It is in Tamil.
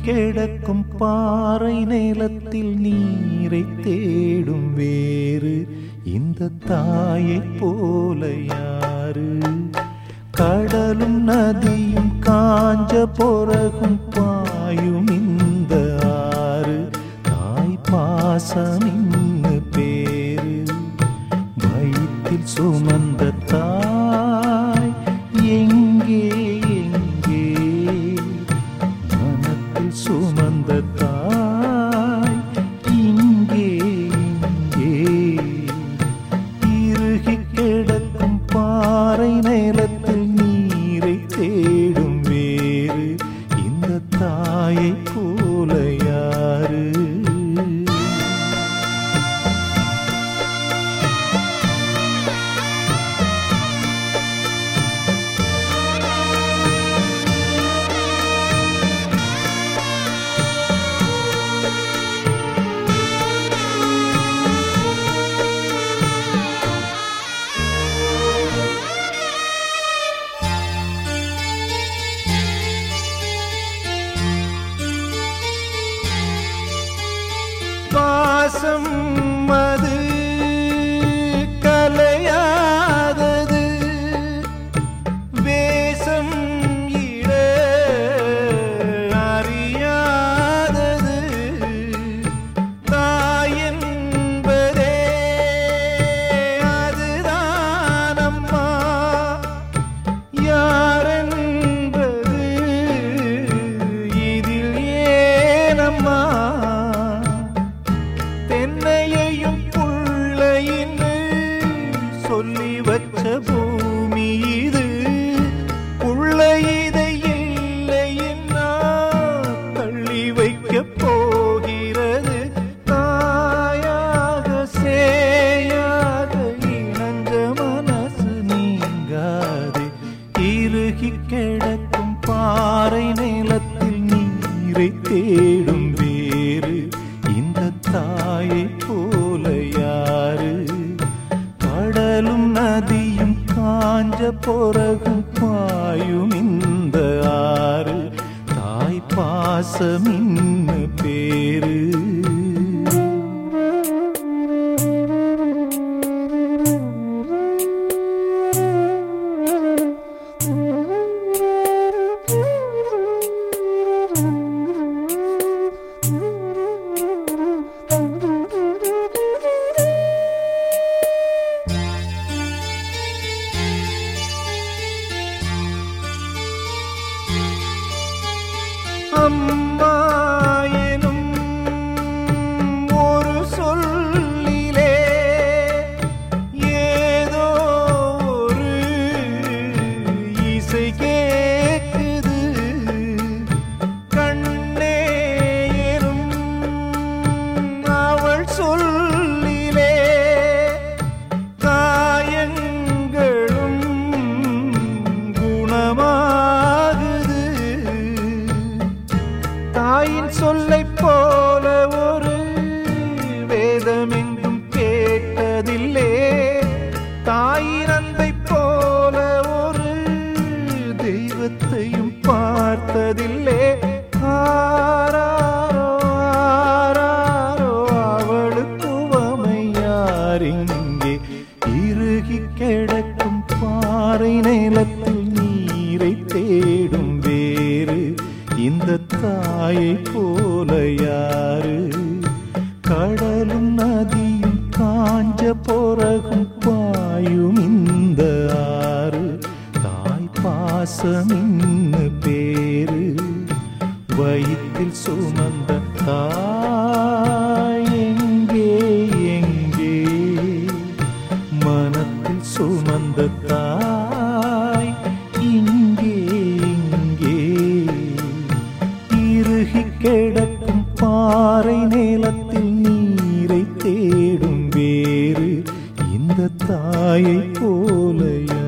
கிடக்கும் பாறை நிலத்தில் நீரை தேடும் வேறு இந்த தாயைப் போல யாரு கடலும் நதியும் காஞ்ச பொறகும் பாயும் இந்த ஆறு தாய் பாசம் இன்னு பேரு வயிற்றில் சுமந்த தாய் எங்கே எங்கே மனத்தில் சுமந்த தாய் இங்கே இங்கே இறுகி கிடக்கும் பாறை நிலத்தில் நீரை தேடும் வேறு இந்த தாயை போல யாரு பாசம் அது கலையாதது வேஷம் இட அறியாதது தாயென்பதே அதுதான் அம்மா யாரென்பது இதில் ஏனம்மா தென்னையையும் புள்ளையின்னு சொல்லி வச்ச பூமி இது புள்ள இதை இல்லைன்னா தள்ளி வைக்க போகிறது தாயாக சேயாக இணைஞ்ச மனசு நீங்காது இறுகி கிடக்கும் பாறை நிலத்தில் நீரை தேடும் வேறு இந்த தாயை போல யாரு கடலும் நதியும் காஞ்ச பொறகும் பாயும் இந்த ஆறு தாய் பாசம் இன்னு பேரு அம்மா எனும் ஒரு சொல்லிலே ஏதோ ஒரு இசை கேட்குது கண்ணே எனும் அவள் சொல்லிலே காயங்களும் குணமாகுது தாயின் சொல்லைப் போல ஒரு வேதமெங்கும் கேட்டதில்லே தாயின் அன்பைப் போல ஒரு தெய்வத்தையும் பார்த்ததில்லே ஆராரோ ஆராரோ அவளுக்கு யாரிங்கே இறுகி கிடக்கும் பாறை நிலத்தில் நீரை தேடும் வேறு இந்த தாயை போல யாரு கடலும் நதியும் காஞ்ச பொறகும் பாயும் இந்த ஆறு தாய் பாசம் இன்னு பேரு வயிற்றில் சுமந்த தாய் எங்கே எங்கே மனத்தில் சுமந்த தாய் இங்கே இங்கே இறுகி கிடக்கும் பாறை நிலத்தில் நீரை தேடும் வேறு இந்த தாயை போல யார்